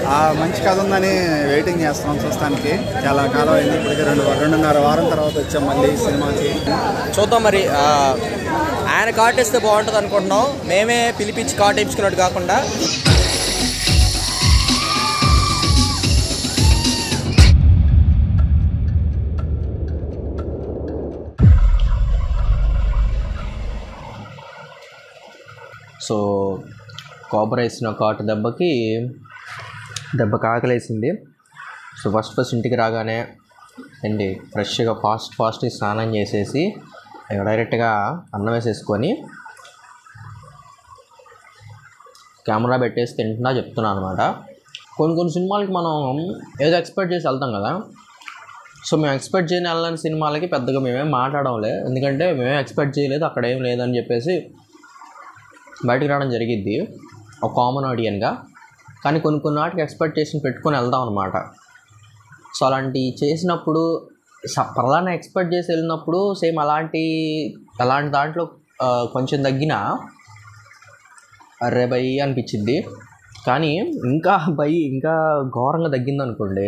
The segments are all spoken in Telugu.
ఆ మంచి కథ ఉందని వెయిటింగ్ చేస్తున్నాం చూస్తానికి చాలా కాలం అయింది ఇప్పటికే రెండు రెండున్నర వారం తర్వాత వచ్చాం మళ్ళీ ఈ సినిమాకి చూద్దాం మరి ఆ, ఆయన కార్ట్ ఇస్తే బాగుంటుంది అనుకుంటున్నాం మేమే పిలిపించి కార్ట్ ఇచ్చుకున్నట్టు కాకుండా సో కోబరా వేసిన కాటు దెబ్బకి దెబ్బ కాకలేసింది సో ఫస్ట్ ఫస్ట్ ఇంటికి రాగానే అండి ఫ్రెష్గా ఫాస్ట్ ఫాస్ట్ స్నానం చేసేసి ఇక డైరెక్ట్గా అన్నం వేసేసుకొని కెమెరా పెట్టేసి తింటున్నా చెప్తున్నాను అనమాట కొన్ని కొన్ని సినిమాలకి మనం ఏదో ఎక్స్పెక్ట్ చేసి వెళ్తాం కదా సో మేము ఎక్స్పెక్ట్ చేయని వెళ్ళని సినిమాలకి పెద్దగా మేమేం మాట్లాడడంలే ఎందుకంటే మేమేం ఎక్స్పెక్ట్ చేయలేదు అక్కడ ఏం లేదని చెప్పేసి బయటికి రావడం జరిగిద్ది ఒక కామన్ ఆడియన్గా కానీ కొన్ని కొన్ని వాటికి ఎక్స్పెక్టేషన్ పెట్టుకొని వెళ్దాం అనమాట సో అలాంటి చేసినప్పుడు స- ప్రధాన ఎక్స్పెక్ట్ చేసి వెళ్ళినప్పుడు సేమ్ అలాంటి అలాంటి దాంట్లో ఆ, కొంచెం తగ్గిన అరే బై అనిపించింది కానీ ఇంకా బై ఇంకా ఘోరంగా తగ్గింది అనుకోండి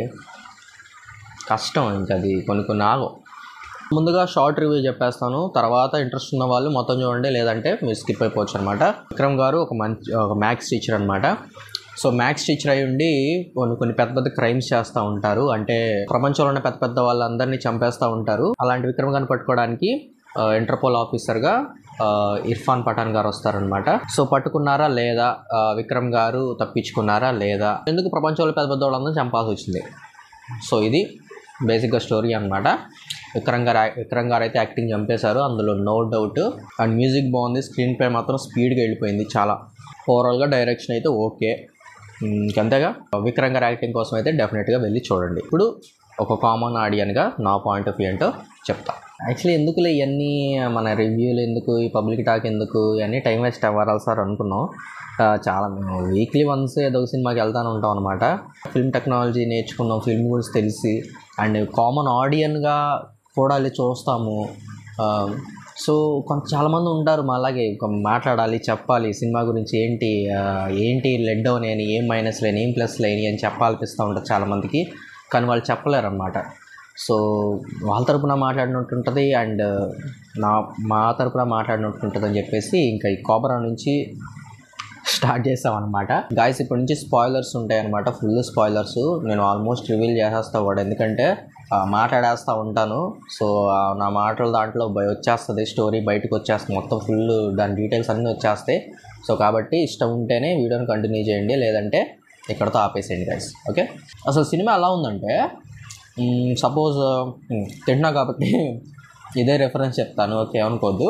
కష్టం ఇంకా అది కొన్ని కొన్ని ఆగం ముందుగా షార్ట్ రివ్యూ చెప్పేస్తాను తర్వాత ఇంట్రెస్ట్ ఉన్న వాళ్ళు మొత్తం చూడండి లేదంటే మీరు స్కిప్ అయిపోవచ్చు అనమాట విక్రమ్ గారు ఒక మంచి ఒక మ్యాథ్స్ టీచర్ అనమాట సో మ్యాథ్స్ టీచర్ అయి ఉండి కొన్ని కొన్ని పెద్ద పెద్ద క్రైమ్స్ చేస్తూ ఉంటారు అంటే ప్రపంచంలో ఉన్న పెద్ద పెద్ద వాళ్ళందరినీ చంపేస్తూ ఉంటారు అలాంటి విక్రమ్ గారిని పట్టుకోవడానికి ఆ, ఇంటర్పోల్ ఆఫీసర్గా ఆ, ఇర్ఫాన్ పఠాన్ గారు వస్తారనమాట సో పట్టుకున్నారా లేదా ఆ, విక్రమ్ గారు తప్పించుకున్నారా లేదా ఎందుకు ప్రపంచంలో పెద్ద పెద్ద వాళ్ళందరూ చంపాల్సి వచ్చింది సో ఇది బేసిక్గా స్టోరీ అనమాట విక్రమ్ గారు విక్రమ్ గారు అయితే యాక్టింగ్ చంపేశారు అందులో నో డౌట్ అండ్ మ్యూజిక్ బాగుంది స్క్రీన్ ప్లే మాత్రం స్పీడ్గా వెళ్ళిపోయింది చాలా ఓవరాల్గా డైరెక్షన్ అయితే ఓకే ఇంకంతేగా విక్రమ్ గారు యాక్టింగ్ కోసం అయితే డెఫినెట్గా వెళ్ళి చూడండి ఇప్పుడు ఒక కామన్ ఆడియన్గా నా పాయింట్ ఆఫ్ వ్యూ ఏంటో చెప్తా యాక్చువల్లీ ఎందుకులే ఇవన్నీ మన రివ్యూలు ఎందుకు ఈ పబ్లిక్ టాక్ ఎందుకు ఇవన్నీ టైం వేస్ట్ అవ్వాలి సార్ అనుకున్నాం ఆ, చాలా మేము వీక్లీ వన్స్ ఏదో ఒక సినిమాకి వెళ్తానే ఉంటాం అనమాట ఫిల్మ్ టెక్నాలజీ నేర్చుకున్నాం ఫిల్మ్ గురించి తెలిసి అండ్ కామన్ ఆడియన్గా కూడా వెళ్ళి చూస్తాము ఆ, సో కొంత చాలామంది ఉంటారు మా అలాగే ఒక మాట్లాడాలి చెప్పాలి సినిమా గురించి ఏంటి ఆ, ఏంటి లెడ్ డౌన్ అని ఏం మైనస్ లేని ఏం ప్లస్ లేని అని చెప్పాలనిపిస్తూ ఉంటుంది చాలామందికి కానీ వాళ్ళు చెప్పలేరు అనమాట సో వాళ్ళ తరపున మాట్లాడినట్టు ఉంటుంది అండ్ నా మా తరపున మాట్లాడినట్టు ఉంటుంది అని చెప్పేసి ఇంకా ఈ కోబరా నుంచి స్టార్ట్ చేస్తాం అనమాట గాయస్ ఇప్పటి నుంచి స్పాయిలర్స్ ఉంటాయి అనమాట ఫుల్ స్పాయిలర్స్ నేను ఆల్మోస్ట్ రివీల్ చేసేస్తా కూడా ఎందుకంటే ఆ, మాట్లాడేస్తూ ఉంటాను సో ఆ, నా మాటల దాంట్లో బయ వచ్చేస్తుంది స్టోరీ బయటకు వచ్చేస్తుంది మొత్తం ఫుల్ దాని డీటెయిల్స్ అన్నీ వచ్చేస్తాయి సో కాబట్టి ఇష్టం ఉంటేనే వీడియోని కంటిన్యూ చేయండి లేదంటే ఇక్కడతో ఆపేసేయండి గైస్ ఓకే అసలు సినిమా ఎలా ఉందంటే సపోజ్ తింటున్నా కాబట్టి ఇదే రెఫరెన్స్ చెప్తాను ఓకే అనుకోవద్దు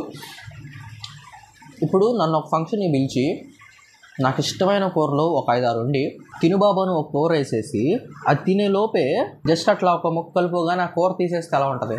ఇప్పుడు నన్ను ఒక ఫంక్షన్కి పిలిచి నాకు ఇష్టమైన కూరలో ఒక ఐదారు ఉండి తినుబాబు అని ఒక కూర వేసేసి అది తినే లోపే జస్ట్ అట్లా ఒక ముక్క కలుపుగానే ఆ కూర తీసేస్తే ఎలా ఉంటుంది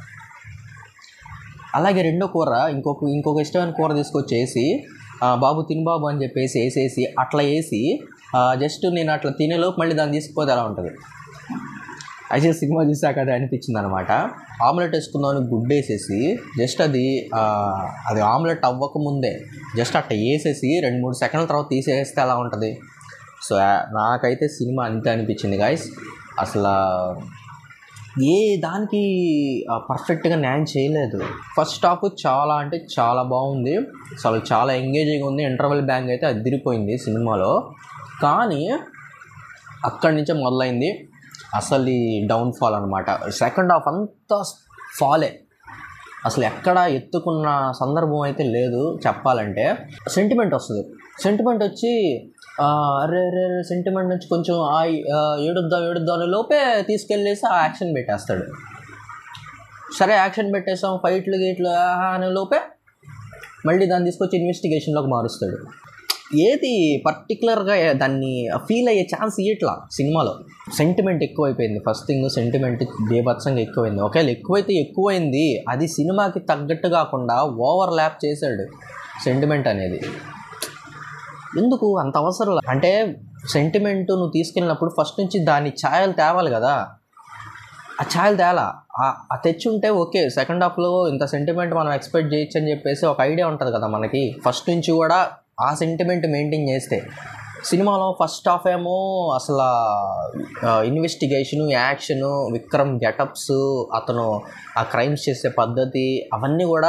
అలాగే రెండో కూర ఇంకొక ఇంకొక ఇష్టమైన కూర తీసుకొచ్చేసి ఆ, బాబు తిను బాబు అని చెప్పేసి వేసేసి అట్లా వేసి జస్ట్ నేను అట్లా తినేలోపు మళ్ళీ దాన్ని తీసుకుపోతే ఎలా ఉంటుంది అయితే సినిమా చూసాక అది అనిపించింది అనమాట ఆమ్లెట్ వేసుకుందామని గుడ్డు వేసేసి జస్ట్ అది ఆ, అది ఆమ్లెట్ అవ్వకముందే జస్ట్ అట్లా వేసేసి రెండు మూడు సెకండ్ల తర్వాత తీసేస్తే ఎలా ఉంటుంది సో ఆ- నాకైతే సినిమా అంతే అనిపించింది గాయస్ అసలు ఏ దానికి పర్ఫెక్ట్గా న్యాయం చేయలేదు ఫస్ట్ హాఫ్ చాలా అంటే చాలా బాగుంది అసలు చాలా ఎంగేజింగ్ ఉంది ఇంటర్వెల్ బ్యాంగ్ అయితే అదిరిపోయింది సినిమాలో కానీ అక్కడి నుంచే మొదలైంది అసలు ఈ డౌన్ఫాల్ అనమాట సెకండ్ హాఫ్ అంతా ఫాలే అసలు ఎక్కడ ఎత్తుకున్న సందర్భం అయితే లేదు చెప్పాలంటే సెంటిమెంట్ వస్తుంది సెంటిమెంట్ వచ్చి ఆ, అరే అరే అరే సెంటిమెంట్ నుంచి కొంచెం ఆ ఆ, ఏడుద్దాం ఏడుద్దాం అనే లోపే తీసుకెళ్ళేసి ఆ యాక్షన్ పెట్టేస్తాడు సరే యాక్షన్ పెట్టేసాం ఫైట్లు గీట్లు ఆహా అనే లోపే మళ్ళీ దాన్ని తీసుకొచ్చి ఇన్వెస్టిగేషన్లోకి మారుస్తాడు ఏది పర్టికులర్గా దాన్ని ఫీల్ అయ్యే ఛాన్స్ ఇయట్లా సినిమాలో సెంటిమెంట్ ఎక్కువైపోయింది ఫస్ట్ థింగ్ సెంటిమెంట్ బేభత్సంగా ఎక్కువైంది ఒకవేళ ఎక్కువైతే ఎక్కువైంది అది సినిమాకి తగ్గట్టు కాకుండా ఓవర్ ల్యాప్ చేశాడు సెంటిమెంట్ అనేది ఎందుకు అంత అవసరం లే- అంటే సెంటిమెంట్ నువ్వు తీసుకెళ్ళినప్పుడు ఫస్ట్ నుంచి దాని ఛాయలు తేవాలి కదా ఆ ఛాయలు తేలా ఆ- ఆ తెచ్చి ఉంటే ఓకే సెకండ్ హాఫ్లో ఇంత సెంటిమెంట్ మనం ఎక్స్పెక్ట్ చేయొచ్చు అని చెప్పేసి ఒక ఐడియా ఉంటుంది కదా మనకి ఫస్ట్ నుంచి కూడా ఆ సెంటిమెంట్ మెయింటైన్ చేస్తే సినిమాలో ఫస్ట్ హాఫ్ ఏమో అసలు ఇన్వెస్టిగేషను యాక్షను విక్రమ్ గెటప్స్ అతను ఆ క్రైమ్స్ చేసే పద్ధతి అవన్నీ కూడా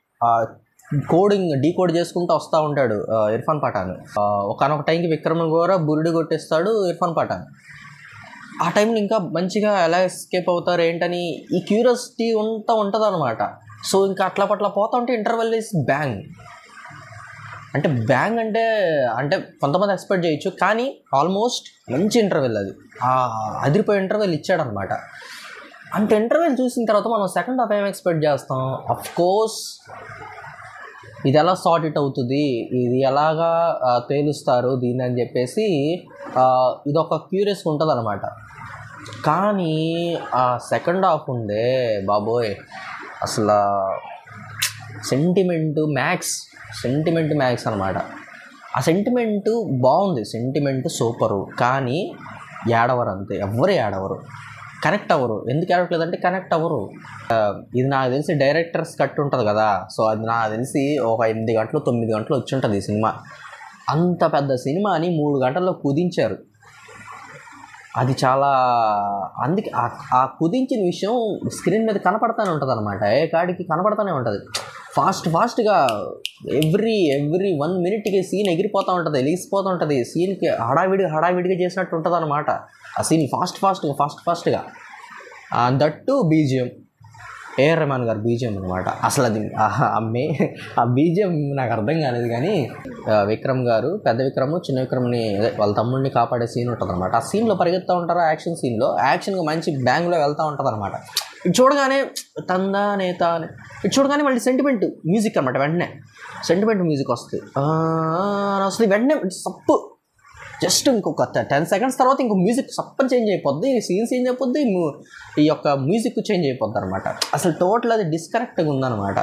కోడింగ్ డీకోడ్ చేసుకుంటూ వస్తూ ఉంటాడు ఆ, ఇర్ఫాన్ పఠాన్ ఆ, ఒకనొక టైంకి విక్రమ్ కూడా బురిడి కొట్టేస్తాడు ఇర్ఫాన్ పఠాన్ ఆ టైంలో ఇంకా మంచిగా ఎలా ఎస్కేప్ అవుతారు ఏంటని ఈ క్యూరియాసిటీ అంతా ఉంటుంది అనమాట సో ఇంకా అట్లా పట్ల పోతా ఉంటే ఇంటర్వెల్ ఇస్ బ్యాంగ్ అంటే బ్యాంగ్ అంటే అంటే కొంతమంది ఎక్స్పెక్ట్ చేయొచ్చు కానీ ఆల్మోస్ట్ మంచి ఇంటర్వెల్ అది ఆ అదిరిపోయే ఇంటర్వెల్ ఇచ్చాడనమాట అంటే ఇంటర్వెల్ చూసిన తర్వాత మనం సెకండ్ హాఫ్ ఏం ఎక్స్పెక్ట్ చేస్తాం అఫ్ కోర్స్ ఇది ఎలా సార్ట్ ఇట్ అవుతుంది ఇది ఎలాగా ఆ, తేలుస్తారు దీన్ని అని చెప్పేసి ఆ, ఇది ఒక క్యూరియస్ ఉంటుంది అనమాట కానీ ఆ సెకండ్ హాఫ్ ఉందే బాబోయ్ అసలు సెంటిమెంట్ మ్యాక్స్ సెంటిమెంట్ మ్యాక్స్ అనమాట ఆ సెంటిమెంట్ బాగుంది సెంటిమెంట్ సూపరు కానీ ఏడవరు అంతే ఎవ్వరు ఏడవరు కనెక్ట్ అవ్వరు ఎందుకు ఏడవట్లేదంటే కనెక్ట్ అవ్వరు ఆ, ఇది నాకు తెలిసి డైరెక్టర్స్ కట్ ఉంటుంది కదా సో అది నాకు తెలిసి ఒక ఎనిమిది గంటలు తొమ్మిది గంటలు వచ్చి ఉంటుంది ఈ సినిమా అంత పెద్ద సినిమాని మూడు గంటల్లో కుదించారు అది చాలా అందుకే ఆ- ఆ కుదించిన విషయం స్క్రీన్ మీద కనపడతానే ఉంటుంది అనమాట ఏ కాడికి కనపడతానే ఉంటుంది ఫాస్ట్ ఫాస్ట్గా ఎవ్రీ ఎవ్రీ వన్ మినిట్కి సీన్ ఎగిరిపోతూ ఉంటుంది ఎలిగిసిపోతూ ఉంటుంది సీన్కి హడావిడిగా హడావిడిగా చేసినట్టు ఉంటుంది అనమాట ఆ సీన్ ఫాస్ట్ ఫాస్ట్గా ఫాస్ట్ ఫాస్ట్గా దట్టు బీజిఎం ఏఆర్ రెహమాన్ గారు బీజిఎం అనమాట అసలు అది ఆ- ఆ మే ఆ బీజిఎం నాకు అర్థం కాలేదు కానీ ఆ, విక్రమ్ గారు పెద్ద విక్రమ్ చిన్న విక్రమ్ని అదే వాళ్ళ తమ్ముడిని కాపాడే సీన్ ఉంటుంది అనమాట ఆ సీన్లో పరిగెత్తా ఉంటారు యాక్షన్ సీన్లో యాక్షన్గా మంచి బ్యాంగ్లో వెళ్తూ ఉంటుంది అనమాట ఇది చూడగానే తందా నేత అని ఇది చూడగానే మళ్ళీ సెంటిమెంట్ మ్యూజిక్ అనమాట వెంటనే సెంటిమెంట్ మ్యూజిక్ వస్తుంది ఆ, అని వస్తుంది వెంటనే సప్పు జస్ట్ ఇంకొక టెన్ సెకండ్స్ తర్వాత ఇంకో మ్యూజిక్ సప్పని చేంజ్ అయిపోద్ది సీన్ చేంజ్ అయిపోద్ది ము- ఈ యొక్క మ్యూజిక్ చేంజ్ అయిపోద్ది అనమాట అసలు టోటల్ అది డిస్కనెక్ట్గా ఉందన్నమాట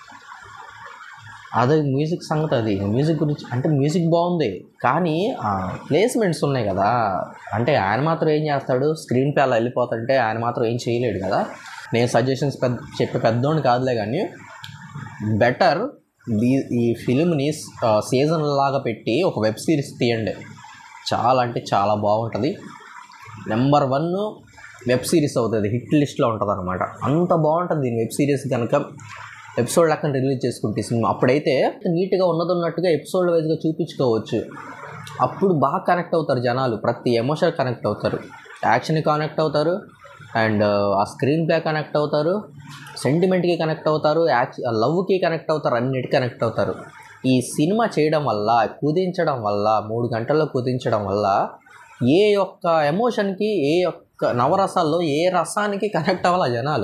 అదే మ్యూజిక్ సంగతి అది మ్యూజిక్ గురించి అంటే మ్యూజిక్ బాగుంది కానీ ప్లేస్మెంట్స్ ఉన్నాయి కదా అంటే ఆయన మాత్రం ఏం చేస్తాడు స్క్రీన్ పే అలా వెళ్ళిపోతుంటే ఆయన మాత్రం ఏం చేయలేడు కదా నేను సజెషన్స్ పెద్ద చెప్పే పెద్దోడిని కాదులే కానీ బెటర్ ఈ ఈ ఫిలింని సీజన్ లాగా పెట్టి ఒక వెబ్ సిరీస్ తీయండి చాలా అంటే చాలా బాగుంటుంది నెంబర్ వన్ వెబ్ సిరీస్ అవుతుంది హిట్ లిస్ట్లో ఉంటుంది అనమాట అంత బాగుంటుంది దీని వెబ్ సిరీస్ కనుక ఎపిసోడ్ లెక్కన రిలీజ్ చేసుకుంటే సినిమా అప్పుడైతే నీట్గా ఉన్నది ఉన్నట్టుగా ఎపిసోడ్ వైజ్గా చూపించుకోవచ్చు అప్పుడు బాగా కనెక్ట్ అవుతారు జనాలు ప్రతి ఎమోషన్ కనెక్ట్ అవుతారు యాక్షన్కి కనెక్ట్ అవుతారు అండ్ ఆ స్క్రీన్ ప్లే కనెక్ట్ అవుతారు సెంటిమెంట్కి కనెక్ట్ అవుతారు యాక్చ్ లవ్కి కనెక్ట్ అవుతారు అన్నిటికీ కనెక్ట్ అవుతారు ఈ సినిమా చేయడం వల్ల కుదించడం వల్ల మూడు గంటల్లో కుదించడం వల్ల ఏ ఒక్క ఎమోషన్కి ఏ ఒక్క నవరసాల్లో ఏ రసానికి కనెక్ట్ అవ్వాలి ఆ జనాలు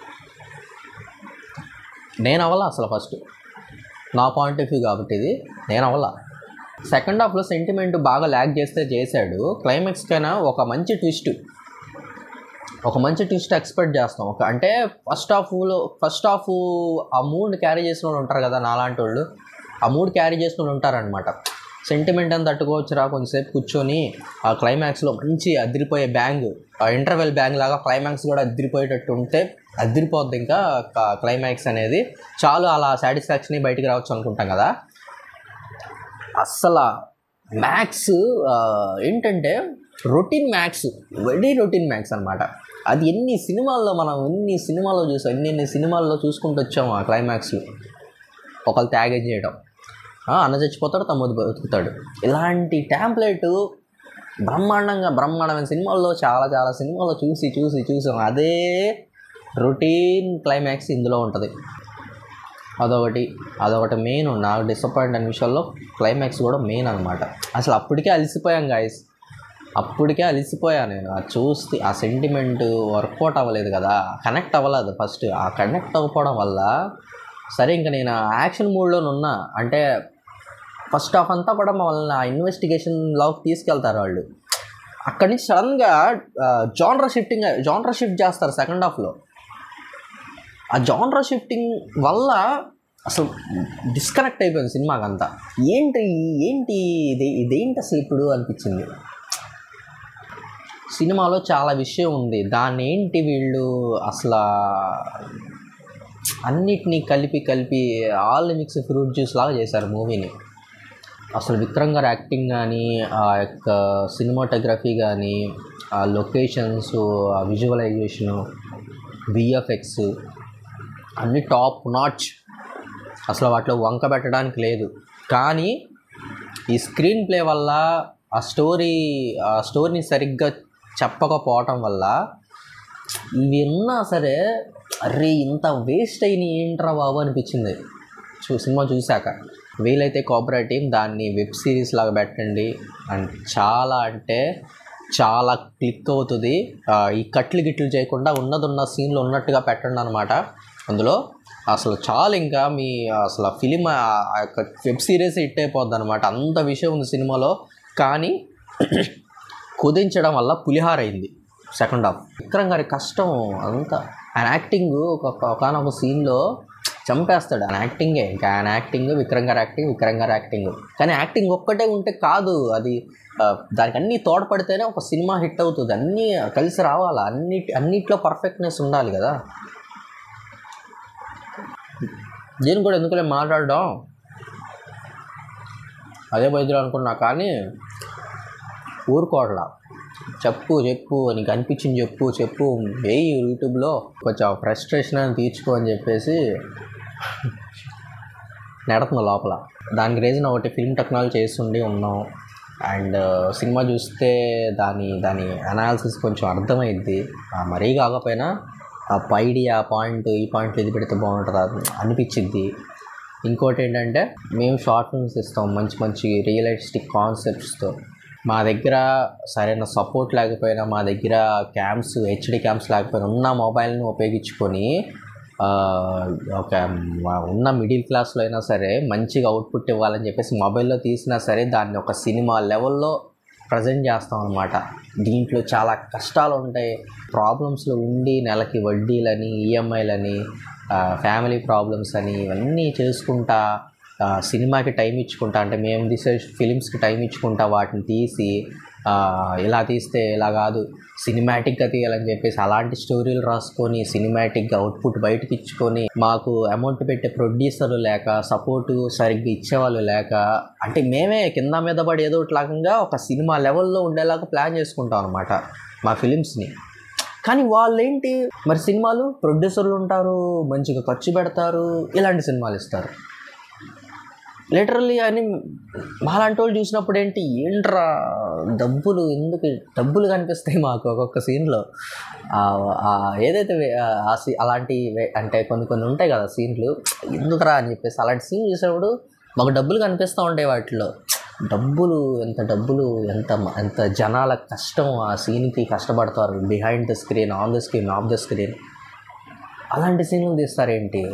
నేను అవ్వాలా అసలు ఫస్ట్ నా పాయింట్ ఆఫ్ వ్యూ కాబట్టి ఇది నేను అవ్వాలా సెకండ్ హాఫ్లో సెంటిమెంట్ బాగా ల్యాగ్ చేస్తే చేశాడు క్లైమాక్స్ కైనా ఒక మంచి ట్విస్ట్ ఒక మంచి ట్విస్ట్ ఎక్స్పెక్ట్ చేస్తాం ఒక అంటే ఫస్ట్ హాఫ్లో ఫస్ట్ హాఫ్ ఆ మూడ్ క్యారీ చేసిన వాళ్ళు ఉంటారు కదా నాలాంటి వాళ్ళు ఆ మూడ్ క్యారీ చేసిన వాళ్ళు ఉంటారనమాట సెంటిమెంట్ అని తట్టుకోవచ్చురా కొంచెంసేపు కూర్చొని ఆ క్లైమాక్స్లో మంచి అదిరిపోయే బ్యాంగ్ ఆ ఇంటర్వెల్ బ్యాంగ్ లాగా క్లైమాక్స్ కూడా అదిరిపోయేటట్టు ఉంటే అదిరిపోద్ది ఇంకా క్లైమాక్స్ అనేది చాలు అలా సాటిస్ఫాక్షన్ బయటికి రావచ్చు అనుకుంటాం కదా అస్సలు మ్యాథ్స్ ఏంటంటే routine maths very routine maths అనమాట అది ఎన్ని సినిమాల్లో మనం ఎన్ని సినిమాల్లో చూసాం ఎన్ని ఎన్ని సినిమాల్లో చూసుకుంటూ వచ్చాము ఆ క్లైమాక్స్లో ఒకళ్ళు త్యాగేజ్ చేయడం ఆ, అన్న చచ్చిపోతాడు తమ్ముడు బతుకుతాడు ఇలాంటి ట్యాంప్లెట్ బ్రహ్మాండంగా బ్రహ్మాండమైన సినిమాల్లో చాలా చాలా సినిమాల్లో చూసి చూసి చూసాం అదే రొటీన్ క్లైమాక్స్ ఇందులో ఉంటుంది అదొకటి అదొకటి మెయిన్ నాకు డిసప్పాయింట్ అనే విషయాల్లో క్లైమాక్స్ కూడా మెయిన్ అనమాట అసలు అప్పటికే అలసిపోయాం గాయస్ అప్పటికే అలసిపోయా నేను అది చూస్తే ఆ సెంటిమెంట్ వర్కౌట్ అవ్వలేదు కదా కనెక్ట్ అవ్వలేదు ఫస్ట్ ఆ కనెక్ట్ అవ్వకపోవడం వల్ల సరే ఇంకా నేను యాక్షన్ మూడ్లో ఉన్నా అంటే ఫస్ట్ హాఫ్ అంతా కూడా మమ్మల్ని ఆ ఇన్వెస్టిగేషన్ లోకి తీసుకెళ్తారు వాళ్ళు అక్కడి నుంచి సడన్గా జాన్రా షిఫ్టింగ్ జాన్రా షిఫ్ట్ చేస్తారు సెకండ్ హాఫ్లో ఆ జాన్రా షిఫ్టింగ్ వల్ల అసలు డిస్కనెక్ట్ అయిపోయింది సినిమాకి అంతా ఏంటి ఏంటి ఇది ఇదేంటి అసలు ఇప్పుడు అనిపించింది సినిమాలో చాలా విషయం ఉంది దాన్ని ఏంటి వీళ్ళు అసలు అన్నిటినీ కలిపి కలిపి ఆల్ మిక్స్ ఫ్రూట్ జ్యూస్ లాగా చేశారు మూవీని అసలు విక్రమ్ గారి యాక్టింగ్ కానీ ఆ యొక్క సినిమాటోగ్రఫీ కానీ ఆ లొకేషన్స్ ఆ విజువలైజేషను విఎఫ్ఎక్స్ అన్నీ టాప్ నాచ్ అసలు వాటిలో వంక పెట్టడానికి లేదు కానీ ఈ స్క్రీన్ ప్లే వల్ల ఆ స్టోరీ ఆ స్టోరీని సరిగ్గా చెప్పకపోవటం వల్ల ఇవి ఉన్నా సరే అరే ఇంత వేస్ట్ అయిన ఏంట్రా బాబు అనిపించింది చూ సినిమా చూశాక వీలైతే కోఆపరేటివ్ దాన్ని వెబ్ సిరీస్ లాగా పెట్టండి అండ్ చాలా అంటే చాలా క్లిక్ అవుతుంది ఆ, ఈ కట్లు గిట్లు చేయకుండా ఉన్నది ఉన్న సీన్లు ఉన్నట్టుగా పెట్టండి అనమాట అందులో అసలు చాలా ఇంకా మీ అసలు ఫిలిం ఆ యొక్క వెబ్ సిరీస్ హిట్ అయిపోద్ది అనమాట అంత విషయం ఉంది సినిమాలో కానీ కుదించడం వల్ల పులిహార అయింది సెకండ్ హాఫ్ విక్రమ్ గారి కష్టం అంతా ఆయన యాక్టింగ్ ఒక ఒకనొక సీన్లో చంపేస్తాడు ఆయన యాక్టింగే ఇంకా ఆయన యాక్టింగ్ విక్రమ్ గారి యాక్టింగ్ విక్రమ్ గారి యాక్టింగ్ కానీ యాక్టింగ్ ఒక్కటే ఉంటే కాదు అది ఆ, దానికి అన్నీ తోడ్పడితేనే ఒక సినిమా హిట్ అవుతుంది అన్నీ కలిసి రావాలి అన్ని అన్నిట్లో పర్ఫెక్ట్నెస్ ఉండాలి కదా దీని కూడా ఎందుకులే మాట్లాడడం అదే బయలు అనుకున్నా కానీ ఊరుకోవట్లా చెప్పు చెప్పు నీకు అనిపించింది చెప్పు చెప్పు వేయి యూట్యూబ్లో కొంచెం ఫ్రస్ట్రేషన్ అని తీర్చుకో అని చెప్పేసి నెడుతుంది లోపల దానికి రీజన్ ఒకటి ఫిల్మ్ టెక్నాలజీ చేస్తుండి ఉన్నాం అండ్ సినిమా చూస్తే దాని దాని అనాలిసిస్ కొంచెం అర్థమైద్ది ఆ, మరీ కాకపోయినా ఆ పైడి ఆ పాయింట్ ఈ పాయింట్ ఇది పెడితే బాగుంటుంది అది అనిపించిద్ది ఇంకోటి ఏంటంటే మేము షార్ట్ ఫిల్మ్స్ ఇస్తాం మంచి మంచి రియలిస్టిక్ కాన్సెప్ట్స్తో మా దగ్గర సరైన సపోర్ట్ లేకపోయినా మా దగ్గర క్యామ్స్ హెచ్డి క్యామ్స్ లేకపోయినా ఉన్న మొబైల్ని ఉపయోగించుకొని ఆ, ఒక మ- ఉన్న మిడిల్ క్లాస్లో అయినా సరే మంచిగా అవుట్పుట్ ఇవ్వాలని చెప్పేసి మొబైల్లో తీసినా సరే దాన్ని ఒక సినిమా లెవెల్లో ప్రజెంట్ చేస్తాం అనమాట దీంట్లో చాలా కష్టాలు ఉంటాయి ప్రాబ్లమ్స్లో ఉండి నెలకి వడ్డీలని ఈఎంఐలని ఫ్యామిలీ ప్రాబ్లమ్స్ అని ఇవన్నీ చేసుకుంటా ఆ, సినిమాకి టైం ఇచ్చుకుంటా అంటే మేము తీసే ఫిలిమ్స్కి టైం ఇచ్చుకుంటా వాటిని తీసి ఆ, ఇలా తీస్తే ఇలా కాదు సినిమాటిక్గా తీయాలని చెప్పేసి అలాంటి స్టోరీలు రాసుకొని సినిమాటిక్గా అవుట్పుట్ బయటకి ఇచ్చుకొని మాకు అమౌంట్ పెట్టే ప్రొడ్యూసర్లు లేక సపోర్టు సరిగ్గా ఇచ్చేవాళ్ళు లేక అంటే మేమే కింద మీద పడి ఏదో ఒకటి లాగా ఒక సినిమా లెవెల్లో ఉండేలాగా ప్లాన్ చేసుకుంటాం అనమాట మా ఫిలిమ్స్ని కానీ వాళ్ళు ఏంటి మరి సినిమాలు ప్రొడ్యూసర్లు ఉంటారు మంచిగా ఖర్చు పెడతారు ఇలాంటి సినిమాలు ఇస్తారు లిటరల్లీ అని మాలాంటి వాళ్ళు చూసినప్పుడు ఏంటి ఏంట్రా డబ్బులు ఎందుకు డబ్బులు కనిపిస్తాయి మాకు ఒక్కొక్క సీన్లో ఏదైతే వే- ఆ- ఆ సీ అలాంటి వే- అంటే కొన్ని కొన్ని ఉంటాయి కదా సీన్లు ఎందుకురా అని చెప్పేసి అలాంటి సీన్ చూసినప్పుడు మాకు డబ్బులు కనిపిస్తూ ఉంటాయి వాటిలో డబ్బులు ఎంత డబ్బులు ఎంత మ- ఎంత జనాల కష్టం ఆ సీన్కి కష్టపడతారు behind the screen on the screen off the screen అలాంటి సీన్లు తీస్తారేంటి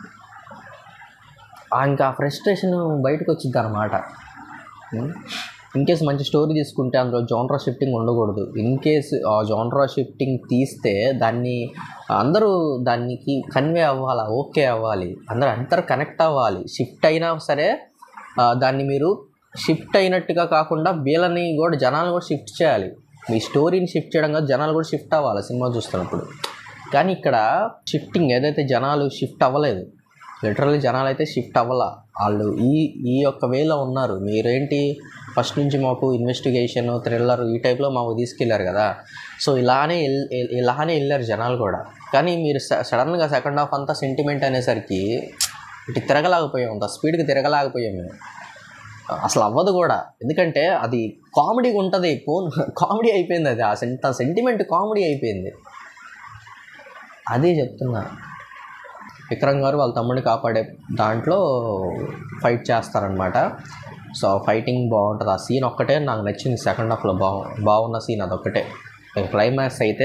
ఆ ఇంకా ఫ్రస్ట్రేషన్ బయటకు వచ్చింది అనమాట ఇన్ కేస్ మంచి స్టోరీ తీసుకుంటే అందులో జాన్రా షిఫ్టింగ్ ఉండకూడదు ఇన్ కేస్ ఆ జాన్రా షిఫ్టింగ్ తీస్తే దాన్ని అందరూ దానికి కన్వే అవ్వాలి ఓకే అవ్వాలి అందరూ అందరూ కనెక్ట్ అవ్వాలి షిఫ్ట్ అయినా సరే ఆ, దాన్ని మీరు షిఫ్ట్ అయినట్టుగా కాకుండా వీళ్ళని కూడా జనాలను కూడా షిఫ్ట్ చేయాలి మీ స్టోరీని షిఫ్ట్ చేయడం కాదు జనాలు కూడా షిఫ్ట్ అవ్వాలి సినిమా చూస్తున్నప్పుడు కానీ ఇక్కడ షిఫ్టింగ్ ఏదైతే జనాలు షిఫ్ట్ అవ్వలేదు లిటరల్లీ జనాలు అయితే షిఫ్ట్ అవ్వాల వాళ్ళు ఈ ఈ యొక్క వేలో ఉన్నారు మీరేంటి ఫస్ట్ నుంచి మాకు ఇన్వెస్టిగేషన్ థ్రిల్లర్ ఈ టైప్లో మాకు తీసుకెళ్లారు కదా సో ఇలానే ఎల్- ఎల్- ఇలానే వెళ్ళారు జనాలు కూడా కానీ మీరు స- సడన్గా సెకండ్ హాఫ్ అంతా సెంటిమెంట్ అనేసరికి ఇటు తిరగలేకపోయాం అంత స్పీడ్కి తిరగలేకపోయాం మేము అసలు అవ్వదు కూడా ఎందుకంటే అది కామెడీగా ఉంటుంది ఫోన్ కామెడీ అయిపోయింది అది ఆ సెంట సెంటిమెంట్ కామెడీ అయిపోయింది అదే చెప్తున్నా విక్రమ్ గారు వాళ్ళ తమ్ముడిని కాపాడే దాంట్లో ఫైట్ చేస్తారనమాట సో ఫైటింగ్ బాగుంటుంది ఆ సీన్ ఒక్కటే నాకు నచ్చింది సెకండ్ హాఫ్లో బాగు బాగున్న సీన్ అదొక్కటే క్లైమాక్స్ అయితే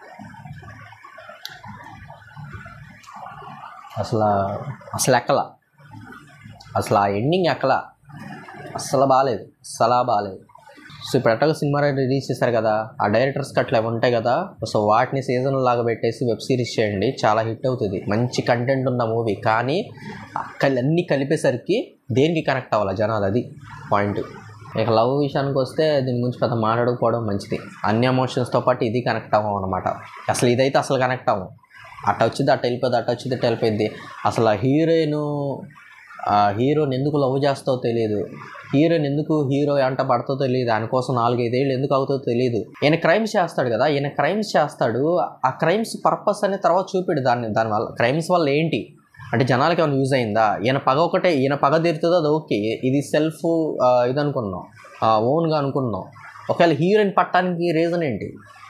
అసలు అసలు ఎక్కల అసలు ఆ ఎండింగ్ ఎక్కల అస్సలు బాగాలేదు అస్సలా బాగాలేదు సో ఇప్పుడు ఎట్టగా సినిమా రిలీజ్ చేశారు కదా ఆ డైరెక్టర్స్కి అట్లా ఉంటాయి కదా సో వాటిని సీజన్ లాగా పెట్టేసి వెబ్ సిరీస్ చేయండి చాలా హిట్ అవుతుంది మంచి కంటెంట్ ఉన్న మూవీ కానీ కలి అన్నీ కలిపేసరికి దేనికి కనెక్ట్ అవ్వాలి జనాలు అది పాయింట్ ఇక లవ్ విషయానికి వస్తే దీని గురించి పెద్ద మాట్లాడకపోవడం మంచిది అన్ని ఎమోషన్స్తో పాటు ఇది కనెక్ట్ అవ్వం అనమాట అసలు ఇదైతే అసలు కనెక్ట్ అవ్వం అట్ట వచ్చింది అట్ట వెళ్ళిపోద్ది అట్ట వచ్చింది అట్ట వెళ్ళిపోయింది అసలు ఆ హీరోయిన్ ఆ హీరోని ఎందుకు లవ్ చేస్తావో తెలియదు హీరోని ఎందుకు హీరో ఎంట పడతో తెలియదు దానికోసం నాలుగైదేళ్ళు ఎందుకు అవుతుందో తెలియదు ఈయన క్రైమ్స్ చేస్తాడు కదా ఈయన క్రైమ్స్ చేస్తాడు ఆ క్రైమ్స్ పర్పస్ అనే తర్వాత చూపిడు దాన్ని దానివల్ల క్రైమ్స్ వల్ల ఏంటి అంటే జనాలకి ఏమైనా యూజ్ అయిందా ఈయన పగ ఒకటే ఈయన పగ తీరుతుందో అది ఓకే ఇది సెల్ఫ్ ఇది అనుకున్నాం ఓన్గా అనుకున్నాం ఒకవేళ హీరోయిన్ పట్టడానికి రీజన్ ఏంటి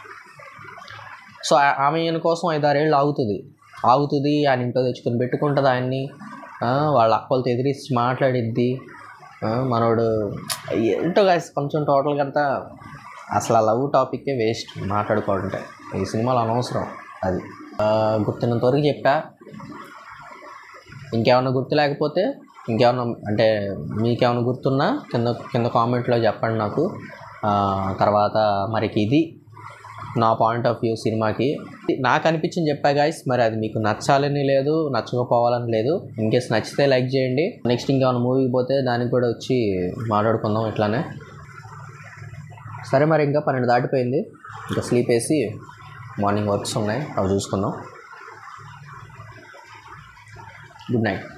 సో ఆ- ఆమె ఈయన కోసం ఐదారేళ్ళు ఆగుతుంది ఆగుతుంది ఆయన ఇంట్లో తెచ్చుకొని పెట్టుకుంటుంది ఆయన్ని ఆ, వాళ్ళ అక్కలతో ఎదిరించి మాట్లాడిద్ది ఆ, మనోడు ఏంటో గాయస్ కొంచెం టోటల్గా అంతా అసలు ఆ లవ్ టాపిక్కే వేస్ట్ మాట్లాడుకుంటే ఈ సినిమాలో అనవసరం అది ఆ, గుర్తున్నంత వరకు చెప్పా ఇంకేమైనా గుర్తు లేకపోతే ఇంకేమైనా అంటే మీకేమైనా గుర్తున్నా కింద కింద కామెంట్లో చెప్పండి నాకు ఆ, తర్వాత మరికి ఇది నా పాయింట్ ఆఫ్ వ్యూ సినిమాకి నాకు అనిపించింది చెప్పా గాయస్ మరి అది మీకు నచ్చాలని లేదు నచ్చకపోవాలని లేదు ఇన్ కేస్ నచ్చితే లైక్ చేయండి నెక్స్ట్ ఇంకేమైనా మూవీకి పోతే దానికి కూడా వచ్చి మాట్లాడుకుందాం ఇట్లానే సరే మరి ఇంకా పన్నెండు దాటిపోయింది ఇంకా స్లీప్ వేసి మార్నింగ్ వర్క్స్ ఉన్నాయి అవి చూసుకుందాం గుడ్ నైట్